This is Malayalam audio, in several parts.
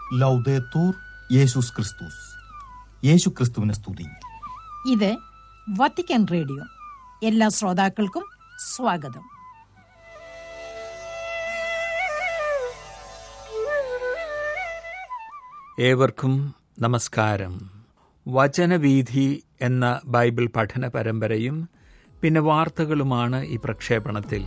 ലൗദേത്തൂർ യേശുസ് ക്രിസ്തുസ് യേശു ക്രിസ്തുവിനെ സ്തുതി ഇത് വത്തിക്കാൻ റേഡിയോ എല്ലാ ശ്രോതാക്കൾക്കും സ്വാഗതം ഏവർക്കും നമസ്കാരം വചനവീഥി എന്ന ബൈബിൾ പഠന പരമ്പരയും പിന്നെ വാർത്തകളുമാണ് ഈ പ്രക്ഷേപണത്തിൽ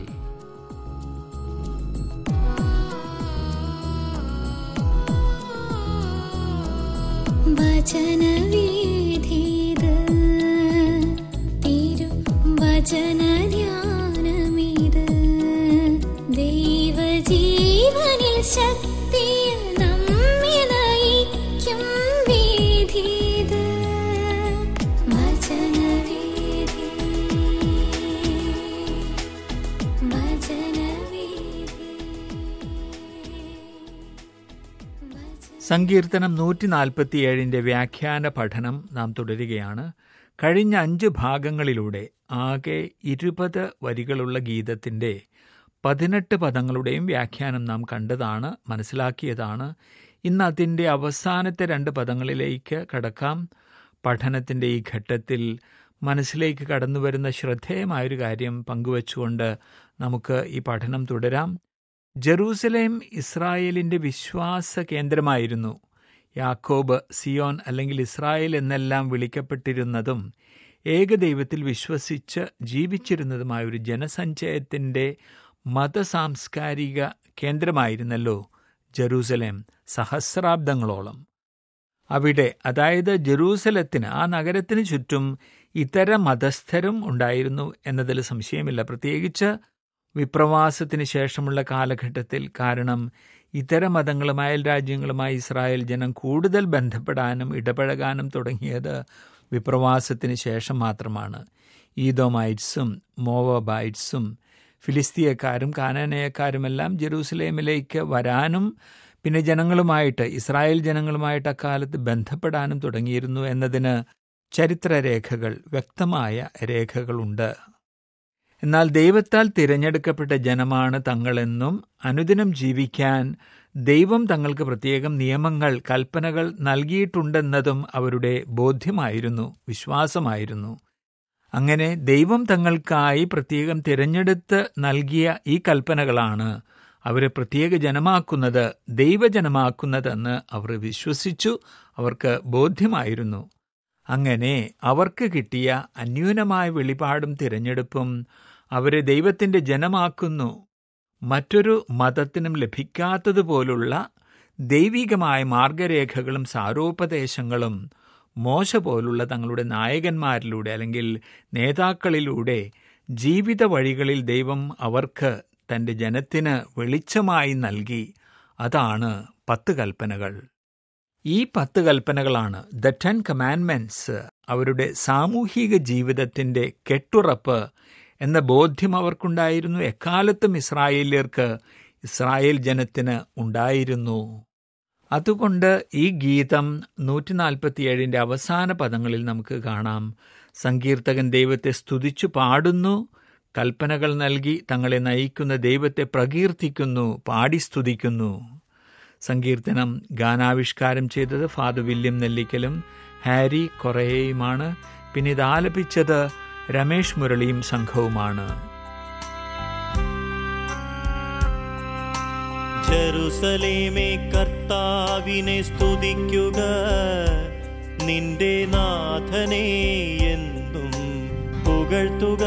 വചനവീഥിത് തിരു വചനധ്യാനമിത് ദൈവജീവനിൽ ശക്തിയിൽ നമ്മെ നയിക്കും വീഥിത് വചനവീഥി വചനവീഥി സങ്കീർത്തനം നൂറ്റി നാൽപ്പത്തിയേഴിൻ്റെ വ്യാഖ്യാന പഠനം നാം തുടരുകയാണ് കഴിഞ്ഞ അഞ്ച് ഭാഗങ്ങളിലൂടെ ആകെ ഇരുപത് വരികളുള്ള ഗീതത്തിൻ്റെ പതിനെട്ട് പദങ്ങളുടെയും വ്യാഖ്യാനം നാം കണ്ടതാണ് മനസ്സിലാക്കിയതാണ് ഇന്ന് അതിൻ്റെ അവസാനത്തെ രണ്ട് പദങ്ങളിലേക്ക് കടക്കാം പഠനത്തിൻ്റെ ഈ ഘട്ടത്തിൽ മനസ്സിലേക്ക് കടന്നുവരുന്ന ശ്രദ്ധേയമായൊരു കാര്യം പങ്കുവച്ചുകൊണ്ട് നമുക്ക് ഈ പഠനം തുടരാം ജെറൂസലേം ഇസ്രായേലിന്റെ വിശ്വാസ കേന്ദ്രമായിരുന്നു യാക്കോബ് സിയോൻ അല്ലെങ്കിൽ ഇസ്രായേൽ എന്നെല്ലാം വിളിക്കപ്പെട്ടിരുന്നതും ഏകദൈവത്തിൽ വിശ്വസിച്ച് ജീവിച്ചിരുന്നതുമായ ഒരു ജനസഞ്ചയത്തിൻ്റെ മതസാംസ്കാരിക കേന്ദ്രമായിരുന്നല്ലോ ജെറൂസലേം സഹസ്രാബ്ദങ്ങളോളം അവിടെ അതായത് ജെറൂസലത്തിന് ആ നഗരത്തിന് ചുറ്റും ഇതര മതസ്ഥരും ഉണ്ടായിരുന്നു എന്നതിൽ സംശയമില്ല പ്രത്യേകിച്ച് വിപ്രവാസത്തിന് ശേഷമുള്ള കാലഘട്ടത്തിൽ കാരണം ഇതര മതങ്ങളും അയൽ രാജ്യങ്ങളുമായി ഇസ്രായേൽ ജനം കൂടുതൽ ബന്ധപ്പെടാനും ഇടപഴകാനും തുടങ്ങിയത് വിപ്രവാസത്തിന് ശേഷം മാത്രമാണ് ഈദോമൈറ്റ്സും മോവബൈറ്റ്സും ഫിലിസ്തീയക്കാരും കാനാനയക്കാരുമെല്ലാം ജെറൂസലേമിലേക്ക് വരാനും പിന്നെ ജനങ്ങളുമായിട്ട് ഇസ്രായേൽ ജനങ്ങളുമായിട്ട് അക്കാലത്ത് ബന്ധപ്പെടാനും തുടങ്ങിയിരുന്നു എന്നതിന് ചരിത്രരേഖകൾ വ്യക്തമായ രേഖകളുണ്ട് എന്നാൽ ദൈവത്താൽ തിരഞ്ഞെടുക്കപ്പെട്ട ജനമാണ് തങ്ങളെന്നും അനുദിനം ജീവിക്കാൻ ദൈവം തങ്ങൾക്ക് പ്രത്യേകം നിയമങ്ങൾ കൽപ്പനകൾ നൽകിയിട്ടുണ്ടെന്നതും അവരുടെ ബോധ്യമായിരുന്നു വിശ്വാസമായിരുന്നു അങ്ങനെ ദൈവം തങ്ങൾക്കായി പ്രത്യേകം തിരഞ്ഞെടുത്ത് നൽകിയ ഈ കൽപ്പനകളാണ് അവരെ പ്രത്യേക ജനമാക്കുന്നത് ദൈവജനമാക്കുന്നതെന്ന് അവർ വിശ്വസിച്ചു അവർക്ക് ബോധ്യമായിരുന്നു അങ്ങനെ അവർക്ക് കിട്ടിയ അന്യൂനമായ വെളിപാടും തിരഞ്ഞെടുപ്പും അവരെ ദൈവത്തിൻ്റെ ജനമാക്കുന്നു മറ്റൊരു മതത്തിനും ലഭിക്കാത്തതുപോലുള്ള ദൈവികമായ മാർഗരേഖകളും സാരോപദേശങ്ങളും മോശ പോലുള്ള തങ്ങളുടെ നായകന്മാരിലൂടെ അല്ലെങ്കിൽ നേതാക്കളിലൂടെ ജീവിത വഴികളിൽ ദൈവം അവർക്ക് തൻ്റെ ജനത്തിന് വെളിച്ചമായി നൽകി അതാണ് പത്ത് കൽപ്പനകൾ ഈ പത്ത് കൽപ്പനകളാണ് ദ ടെൻ കമാൻമെന്റ്സ് അവരുടെ സാമൂഹിക ജീവിതത്തിന്റെ കെട്ടുറപ്പ് എന്ന ബോധ്യം അവർക്കുണ്ടായിരുന്നു എക്കാലത്തും ഇസ്രായേലിയർക്ക് ഇസ്രായേൽ ജനത്തിന് ഉണ്ടായിരുന്നു അതുകൊണ്ട് ഈ ഗീതം നൂറ്റി നാൽപ്പത്തിയേഴിൻ്റെ അവസാന പദങ്ങളിൽ നമുക്ക് കാണാം സങ്കീർത്തകൻ ദൈവത്തെ സ്തുതിച്ചു പാടുന്നു കൽപ്പനകൾ നൽകി തങ്ങളെ നയിക്കുന്ന ദൈവത്തെ പ്രകീർത്തിക്കുന്നു പാടി സ്തുതിക്കുന്നു സങ്കീർത്തനം ഗാനാവിഷ്കാരം ചെയ്തത് ഫാദർ വില്യം നെല്ലിക്കലും ഹാരി കൊറേയുമാണ് പിന്നെ ഇത് ആലപിച്ചത് രമേഷ് മുരളിയും സംഘവുമാണ് ജെറുസലേമേ കർത്താവിനെ സ്തുതിക്കുക നിന്റെ നാഥനെ എന്നും പുകഴ്ത്തുക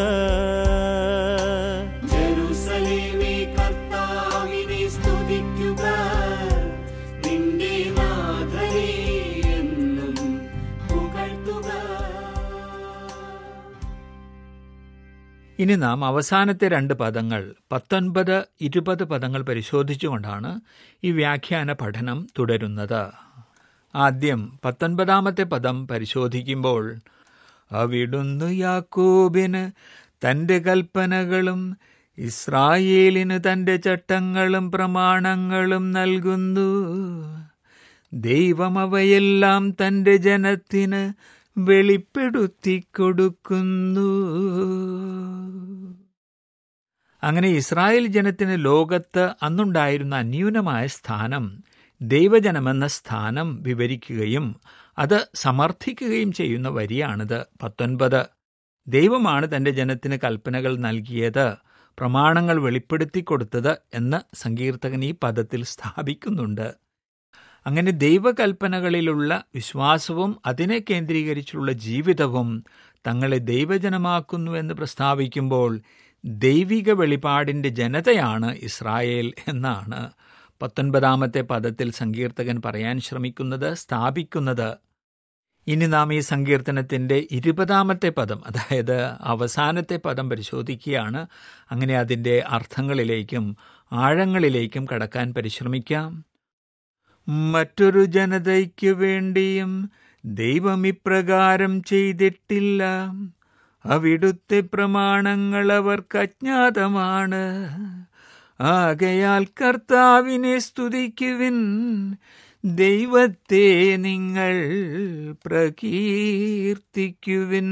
ജെറുസലേമേ കർത്താവിനെ സ്തുതിക്കുക നിന്റെ നാഥനെ എന്നും പുകഴ്ത്തുക ഇനി നാം അവസാനത്തെ രണ്ട് പദങ്ങൾ പത്തൊൻപത് ഇരുപത് പദങ്ങൾ പരിശോധിച്ചുകൊണ്ടാണ് ഈ വ്യാഖ്യാന പഠനം തുടരുന്നത് ആദ്യം പത്തൊൻപതാമത്തെ പദം പരിശോധിക്കുമ്പോൾ അവിടുന്ന് യാക്കോബിന് തൻ്റെ കൽപ്പനകളും ഇസ്രായേലിന് തൻ്റെ ചട്ടങ്ങളും പ്രമാണങ്ങളും നൽകുന്നു ദൈവം അവയെല്ലാം തൻ്റെ ജനത്തിന് വെളിപ്പെടുത്തി കൊടുക്കുന്നു അങ്ങനെ ഇസ്രായേൽ ജനത്തിന് ലോകത്ത് അന്നുണ്ടായിരുന്ന അന്യൂനമായ സ്ഥാനം ദൈവജനമെന്ന സ്ഥാനം വിവരിക്കുകയും അത് സമർത്ഥിക്കുകയും ചെയ്യുന്ന വരിയാണിത് പത്തൊൻപത് ദൈവമാണ് തന്റെ ജനത്തിന് കൽപ്പനകൾ നൽകിയത് പ്രമാണങ്ങൾ വെളിപ്പെടുത്തി കൊടുത്തത് എന്ന് സങ്കീർത്തകൻ ഈ പദത്തിൽ സ്ഥാപിക്കുന്നുണ്ട് അങ്ങനെ ദൈവകൽപ്പനകളിലുള്ള വിശ്വാസവും അതിനെ കേന്ദ്രീകരിച്ചുള്ള ജീവിതവും തങ്ങളെ ദൈവജനമാക്കുന്നുവെന്ന് പ്രസ്താവിക്കുമ്പോൾ ദൈവിക വെളിപാടിന്റെ ജനതയാണ് ഇസ്രായേൽ എന്നാണ് പത്തൊൻപതാമത്തെ പദത്തിൽ സങ്കീർത്തകൻ പറയാൻ ശ്രമിക്കുന്നത് സ്ഥാപിക്കുന്നത് ഇനി നാം ഈ സങ്കീർത്തനത്തിന്റെ ഇരുപതാമത്തെ പദം അതായത് അവസാനത്തെ പദം പരിശോധിക്കുകയാണ് അങ്ങനെ അതിന്റെ അർത്ഥങ്ങളിലേക്കും ആഴങ്ങളിലേക്കും കടക്കാൻ പരിശ്രമിക്കാം മറ്റൊരു ജനതയ്ക്കു വേണ്ടിയും ദൈവം ഇപ്രകാരം ചെയ്തിട്ടില്ല അവിടുത്തെ പ്രമാണങ്ങൾ അവർക്ക് അജ്ഞാതമാണ് ആകയാൽ കർത്താവിനെ സ്തുതിക്കുവിൻ ദൈവത്തെ നിങ്ങൾ പ്രകീർത്തിക്കുവിൻ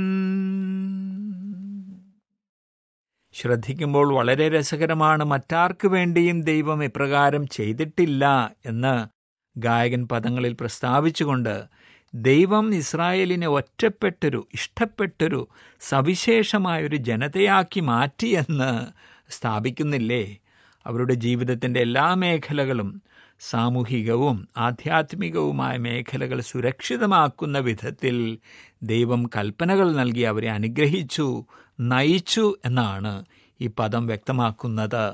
ശ്രദ്ധിക്കുമ്പോൾ വളരെ രസകരമാണ് മറ്റാർക്കു വേണ്ടിയും ദൈവം ഇപ്രകാരം ചെയ്തിട്ടില്ല എന്ന് ഗായകൻ പദങ്ങളിൽ പ്രസ്താവിച്ചുകൊണ്ട് ദൈവം ഇസ്രായേലിനെ ഒറ്റപ്പെട്ടൊരു ഇഷ്ടപ്പെട്ടൊരു സവിശേഷമായൊരു ജനതയാക്കി മാറ്റിയെന്ന് സ്ഥാപിക്കുന്നില്ലേ അവരുടെ ജീവിതത്തിൻ്റെ എല്ലാ മേഖലകളും സാമൂഹികവും ആധ്യാത്മികവുമായ മേഖലകൾ സുരക്ഷിതമാക്കുന്ന വിധത്തിൽ ദൈവം കൽപ്പനകൾ നൽകി അവരെ അനുഗ്രഹിച്ചു നയിച്ചു എന്നാണ് ഈ പദം വ്യക്തമാക്കുന്നത്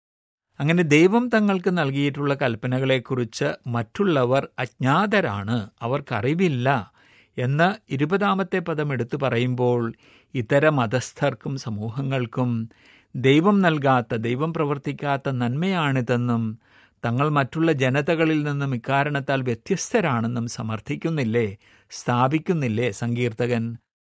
അങ്ങനെ ദൈവം തങ്ങൾക്ക് നൽകിയിട്ടുള്ള കൽപ്പനകളെക്കുറിച്ച് മറ്റുള്ളവർ അജ്ഞാതരാണ് അവർക്കറിവില്ല എന്ന് ഇരുപതാമത്തെ പദം എടുത്തു പറയുമ്പോൾ ഇതര മതസ്ഥർക്കും സമൂഹങ്ങൾക്കും ദൈവം നൽകാത്ത ദൈവം പ്രവർത്തിക്കാത്ത നന്മയാണിതെന്നും തങ്ങൾ മറ്റുള്ള ജനതകളിൽ നിന്നും ഇക്കാരണത്താൽ വ്യത്യസ്തരാണെന്നും സമർത്ഥിക്കുന്നില്ലേ സ്ഥാപിക്കുന്നില്ലേ സങ്കീർത്തകൻ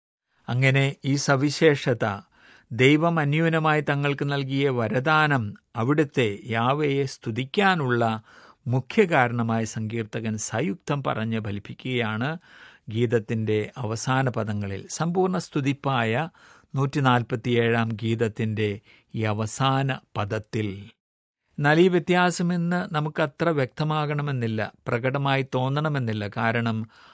അങ്ങനെ ഈ സവിശേഷത ദൈവം അന്യൂനമായി തങ്ങൾക്ക് നൽകിയ വരദാനം അവിടുത്തെ യാവയെ സ്തുതിക്കാനുള്ള മുഖ്യ കാരണമായ സങ്കീർത്തകൻ സയുക്തം പറഞ്ഞ് ഫലിപ്പിക്കുകയാണ് ഗീതത്തിൻ്റെ അവസാന പദങ്ങളിൽ സമ്പൂർണ്ണ സ്തുതിപ്പായ നൂറ്റി നാൽപ്പത്തിയേഴാം ഗീതത്തിൻ്റെ ഈ അവസാന പദത്തിൽ എന്നാൽ ഈ വ്യത്യാസം ഇന്ന് നമുക്കത്ര വ്യക്തമാകണമെന്നില്ല പ്രകടമായി തോന്നണമെന്നില്ല കാരണം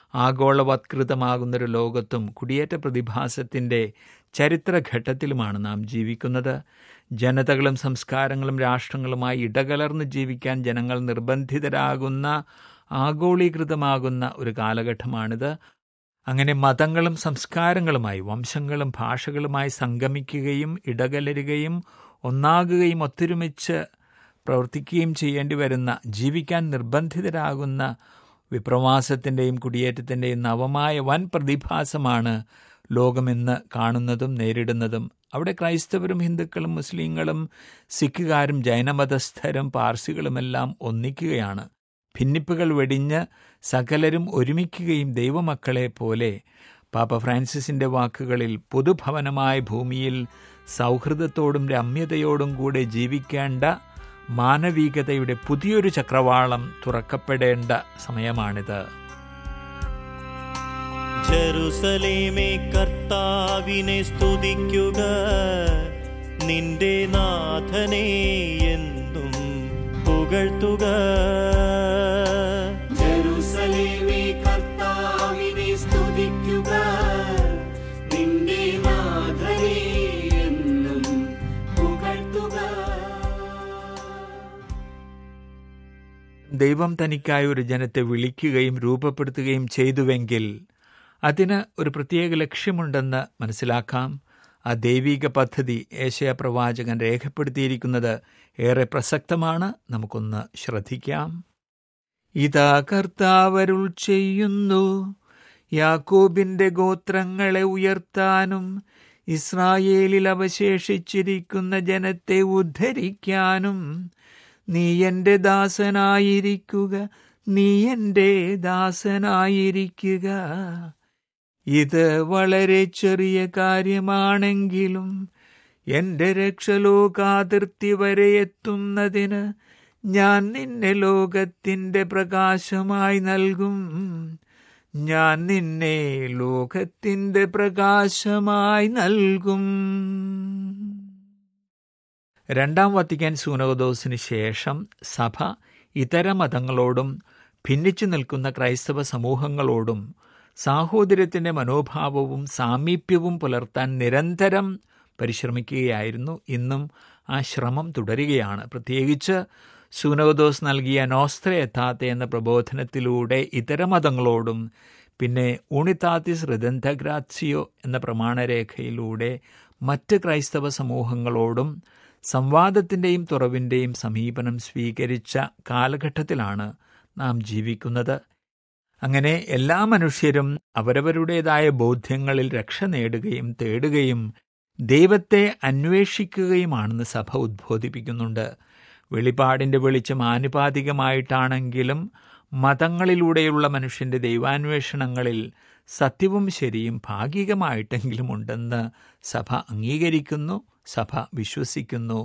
ആഗോളവത്കൃതമാകുന്നൊരു ലോകത്തും കുടിയേറ്റ പ്രതിഭാസത്തിൻ്റെ ചരിത്രഘട്ടത്തിലുമാണ് നാം ജീവിക്കുന്നത് ജനതകളും സംസ്കാരങ്ങളും രാഷ്ട്രങ്ങളുമായി ഇടകലർന്ന് ജീവിക്കാൻ ജനങ്ങൾ നിർബന്ധിതരാകുന്ന ആഗോളീകൃതമാകുന്ന ഒരു കാലഘട്ടമാണിത് അങ്ങനെ മതങ്ങളും സംസ്കാരങ്ങളുമായി വംശങ്ങളും ഭാഷകളുമായി സംഗമിക്കുകയും ഇടകലരുകയും ഒന്നാകുകയും ഒത്തൊരുമിച്ച് പ്രവർത്തിക്കുകയും ചെയ്യേണ്ടി വരുന്ന ജീവിക്കാൻ നിർബന്ധിതരാകുന്ന വിപ്രവാസത്തിൻ്റെയും കുടിയേറ്റത്തിൻ്റെയും നവമായ വൻ പ്രതിഭാസമാണ് ലോകമിന്ന് കാണുന്നതും നേരിടുന്നതും അവിടെ ക്രൈസ്തവരും ഹിന്ദുക്കളും മുസ്ലിങ്ങളും സിഖുകാരും ജൈനമതസ്ഥരും പാർസികളുമെല്ലാം ഒന്നിക്കുകയാണ് ഭിന്നിപ്പുകൾ വെടിഞ്ഞ് സകലരും ഒരുമിക്കുകയും ദൈവമക്കളെ പോലെ പാപ്പ ഫ്രാൻസിസിന്റെ വാക്കുകളിൽ പൊതുഭവനമായ ഭൂമിയിൽ സൗഹൃദത്തോടും രമ്യതയോടും കൂടെ ജീവിക്കേണ്ട മാനവികതയുടെ പുതിയൊരു ചക്രവാളം തുറക്കപ്പെടേണ്ട സമയമാണിത് ജെറുസലേമേ കർത്താവിനെ സ്തുതിക്കുക നിന്റെ നാഥനെ എന്നും പുകഴ്ത്തുക ജെറുസലേമേ കർത്താവിനെ സ്തുതിക്കുക നിന്റെ നാഥനെ എന്നും പുകഴ്ത്തുക ദൈവം തനിക്കായി ഒരു ജനത്തെ വിളിക്കുകയും രൂപപ്പെടുത്തുകയും ചെയ്തുവെങ്കിൽ അതിന് ഒരു പ്രത്യേക ലക്ഷ്യമുണ്ടെന്ന് മനസ്സിലാക്കാം ആ ദൈവിക പദ്ധതി ഏഷ്യ പ്രവാചകൻ രേഖപ്പെടുത്തിയിരിക്കുന്നത് ഏറെ പ്രസക്തമാണ് നമുക്കൊന്ന് ശ്രദ്ധിക്കാം ഇതാ കർത്താവരുൾ ചെയ്യുന്നു യാക്കോബിന്റെ ഗോത്രങ്ങളെ ഉയർത്താനും ഇസ്രായേലിൽ അവശേഷിച്ചിരിക്കുന്ന ജനത്തെ ഉദ്ധരിക്കാനും നീ എന്റെ ദാസനായിരിക്കുക നീ എന്റെ ദാസനായിരിക്കുക ഇത് വളരെ ചെറിയ കാര്യമാണെങ്കിലും എന്റെ രക്ഷലോകാതിർത്തി വരെ എത്തുന്നതിന് ഞാൻ നിന്നെ ലോകത്തിന്റെ പ്രകാശമായി നൽകും ഞാൻ നിന്നെ ലോകത്തിന്റെ പ്രകാശമായി നൽകും രണ്ടാം വത്തിക്കാൻ സൂനകദോസിന് ശേഷം സഭ ഇതര മതങ്ങളോടും ഭിന്നിച്ചു നിൽക്കുന്ന ക്രൈസ്തവ സമൂഹങ്ങളോടും സാഹോദര്യത്തിൻ്റെ മനോഭാവവും സാമീപ്യവും പുലർത്താൻ നിരന്തരം പരിശ്രമിക്കുകയായിരുന്നു ഇന്നും ആ ശ്രമം തുടരുകയാണ് പ്രത്യേകിച്ച് സൂനവദോസ് നൽകിയ നോസ്ത്ര യഥാത്ത എന്ന പ്രബോധനത്തിലൂടെ ഇതര മതങ്ങളോടും പിന്നെ ഊണിത്താത്തിസ് റിദന്തഗ്രാത്സിയോ എന്ന പ്രമാണരേഖയിലൂടെ മറ്റ് ക്രൈസ്തവ സമൂഹങ്ങളോടും സംവാദത്തിൻ്റെയും തുറവിൻ്റെയും സമീപനം സ്വീകരിച്ച കാലഘട്ടത്തിലാണ് നാം ജീവിക്കുന്നത് അങ്ങനെ എല്ലാ മനുഷ്യരും അവരവരുടേതായ ബോധ്യങ്ങളിൽ രക്ഷ നേടുകയും തേടുകയും ദൈവത്തെ അന്വേഷിക്കുകയുമാണെന്ന് സഭ ഉദ്ബോധിപ്പിക്കുന്നുണ്ട് വെളിപാടിൻ്റെ വെളിച്ചം ആനുപാതികമായിട്ടാണെങ്കിലും മതങ്ങളിലൂടെയുള്ള മനുഷ്യൻ്റെ ദൈവാന്വേഷണങ്ങളിൽ സത്യവും ശരിയും ഭാഗികമായിട്ടെങ്കിലും ഉണ്ടെന്ന് സഭ അംഗീകരിക്കുന്നു സഭ വിശ്വസിക്കുന്നു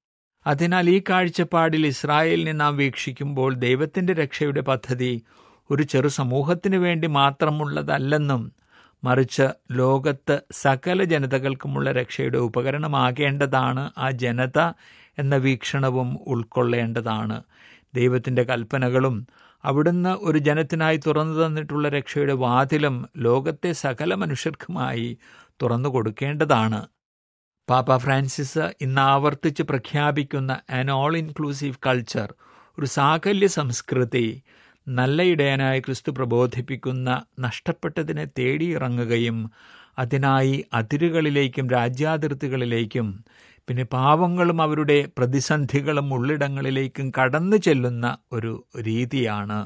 അതിനാൽ ഈ കാഴ്ചപ്പാടിൽ ഇസ്രായേലിനെ നാം വീക്ഷിക്കുമ്പോൾ ദൈവത്തിൻ്റെ രക്ഷയുടെ പദ്ധതി ഒരു ചെറു സമൂഹത്തിന് വേണ്ടി മാത്രമുള്ളതല്ലെന്നും മറിച്ച് ലോകത്ത് സകല ജനതകൾക്കുമുള്ള രക്ഷയുടെ ഉപകരണമാകേണ്ടതാണ് ആ ജനത എന്ന വീക്ഷണവും ഉൾക്കൊള്ളേണ്ടതാണ് ദൈവത്തിൻ്റെ കൽപ്പനകളും അവിടുന്ന് ഒരു ജനത്തിനായി തുറന്നു തന്നിട്ടുള്ള രക്ഷയുടെ വാതിലും ലോകത്തെ സകല മനുഷ്യർക്കുമായി തുറന്നു കൊടുക്കേണ്ടതാണ് പാപ്പ ഫ്രാൻസിസ് ഇന്ന് ആവർത്തിച്ച് പ്രഖ്യാപിക്കുന്ന ആൻ ഓൾ ഇൻക്ലൂസീവ് കൾച്ചർ ഒരു സാകല്യ സംസ്കൃതി നല്ല ഇടയനായ ക്രിസ്തു പ്രബോധിപ്പിക്കുന്ന നഷ്ടപ്പെട്ടതിനെ തേടിയിറങ്ങുകയും അതിനായി അതിരുകളിലേക്കും രാജ്യാതിർത്തികളിലേക്കും പിന്നെ പാവങ്ങളും അവരുടെ പ്രതിസന്ധികളും ഉള്ളിടങ്ങളിലേക്കും കടന്നു ചെല്ലുന്ന ഒരു രീതിയാണ്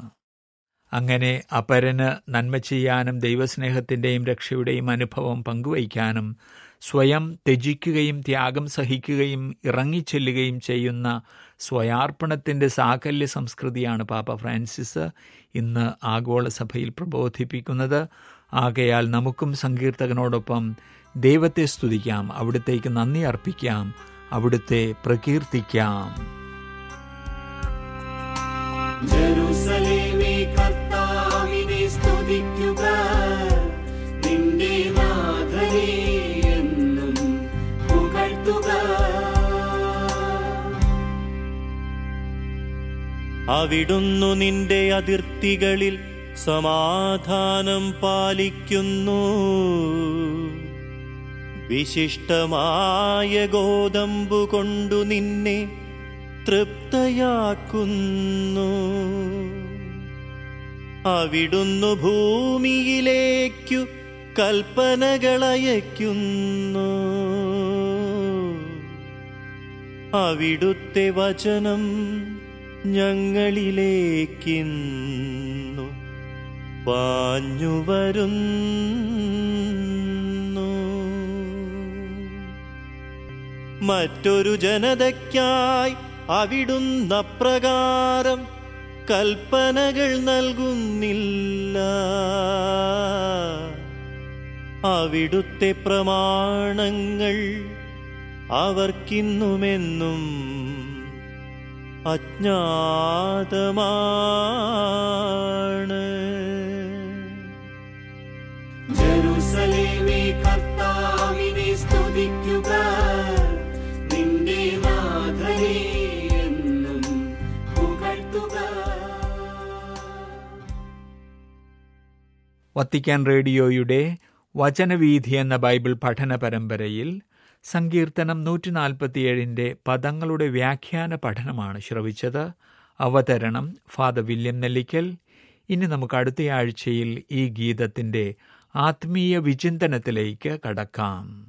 അങ്ങനെ അപരന് നന്മ ചെയ്യാനും ദൈവസ്നേഹത്തിൻ്റെയും രക്ഷയുടെയും അനുഭവം പങ്കുവയ്ക്കാനും സ്വയം ത്യജിക്കുകയും ത്യാഗം സഹിക്കുകയും ഇറങ്ങിച്ചെല്ലുകയും ചെയ്യുന്ന സ്വയാർപ്പണത്തിൻ്റെ സാകല്യ സംസ്കൃതിയാണ് പാപ്പ ഫ്രാൻസിസ് ഇന്ന് ആഗോള സഭയിൽ പ്രബോധിപ്പിക്കുന്നത് ആകയാൽ നമുക്കും സങ്കീർത്തകനോടൊപ്പം ദൈവത്തെ സ്തുതിക്കാം അവിടുത്തേക്ക് നന്ദി അർപ്പിക്കാം അവിടുത്തെ പ്രകീർത്തിക്കാം ജെറുസലേമേ കർത്താവിനെ സ്തുതിക്കുക നിന്റെ നാഥനെ എന്നും പുകഴ്ത്തുക അവിടുന്നു നിന്റെ അതിർത്തികളിൽ സമാധാനം പാലിക്കുന്നു വിശിഷ്ടമായ ഗോതമ്പു കൊണ്ടു നിന്നെ തൃപ്തയാക്കുന്നു അവിടുന്നു ഭൂമിയിലേക്കു കൽപ്പനകളയക്കുന്നു അവിടുത്തെ വചനം ഞങ്ങളിലേക്കിന്നു പാഞ്ഞു വരുന്നു മറ്റൊരു ജനതയ്ക്കായി അവിടുന്ന പ്രകാരം കൽപ്പനകൾ നൽകുന്നില്ല അവിടുത്തെ പ്രമാണങ്ങൾ അവർക്കിന്നുമെന്നും അജ്ഞാതമാണ് ജെറുസലേമേ കർത്താവിനെ സ്തുതിക്കുക നിന്റെ നാഥനെ എന്നും പുകഴ്ത്തുക വത്തിക്കാൻ റേഡിയോയുടെ വചനവീഥി എന്ന ബൈബിൾ പഠന പരമ്പരയിൽ സങ്കീർത്തനം നൂറ്റി നാൽപ്പത്തിയേഴിൻ്റെ പദങ്ങളുടെ വ്യാഖ്യാന പഠനമാണ് ശ്രവിച്ചത് അവതരണം ഫാദർ വില്യം നെല്ലിക്കൽ ഇനി നമുക്ക് അടുത്ത ആഴ്ചയിൽ ഈ ഗീതത്തിൻ്റെ ആത്മീയ വിചിന്തനത്തിലേക്ക് കടക്കാം